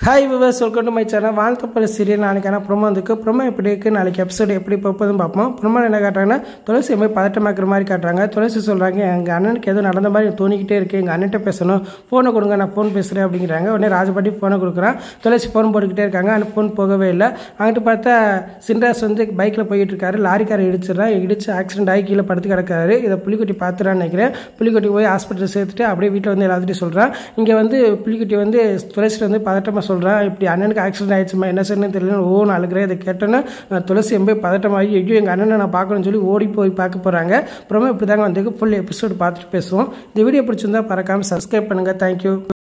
hi viewers welcome to my channel வாழ்த்தப்பட serial நாளைக்கான promo வந்துருக்கு ப்ரோமோ எப்படி இருக்குது நாளைக்கு எபிசோடு எப்படி போகுதுன்னு பார்ப்போம் ப்ரோமோ என்ன காட்டுறாங்கன்னா துளசி போய் பதட்டமாக்குற மாதிரி காட்டுறாங்க துளசி சொல்கிறாங்க எங்கள் அண்ணனுக்கு எதுவும் நடந்த மாதிரி தோணிக்கிட்டே இருக்குது எங்கள் அண்ணன்ட்ட பேசணும் ஃபோனை கொடுங்க நான் ஃபோன் பேசுகிறேன் அப்படிங்கிறாங்க உடனே ராஜபாட்டி ஃபோனை கொடுக்குறான் துளசி ஃபோன் போட்டுக்கிட்டே இருக்காங்க அந்த ஃபோன் போகவே இல்லை அங்கிட்டு பார்த்தா சின்ராஸ் வந்து பைக்கில் போயிட்டு இருக்காரு லாரிக்காரை இடிச்சிடறான் இடிச்சு ஆக்சிடென்ட் ஆகி கீழே படுத்து கிடக்காரு இதை புலிக்குட்டி பார்த்துறான்னு நினைக்கிறேன் புலிக்குட்டி போய் ஹாஸ்பிட்டல் சேர்த்துட்டு அப்படியே வீட்டில் வந்து எல்லாத்துட்டையும் சொல்கிறான் இங்கே வந்து புலிக்குட்டி வந்து துளசி வந்து பதட்டமாக சொல்கிறான் இப்படி அண்ணனுக்கு ஆக்சிடென்ட் ஆயிடுச்சுமா என்ன செய்யணும்னு தெரியல ஓ அழுகிறேன் இதை கேட்டோன்னே நான் துளசி எம்பே பதட்டமாகி ஐயோ எங்கள் அண்ணனை நான் பார்க்கணும்னு சொல்லி ஓடி போய் பார்க்க போகிறாங்க அப்புறமா இப்படி தாங்க வந்து ஃபுல் எபிசோடு பார்த்துட்டு பேசுவோம் இந்த வீடியோ பிடிச்சிருந்தா பறக்காமல் சப்ஸ்கிரைப் பண்ணுங்கள் தேங்க்யூ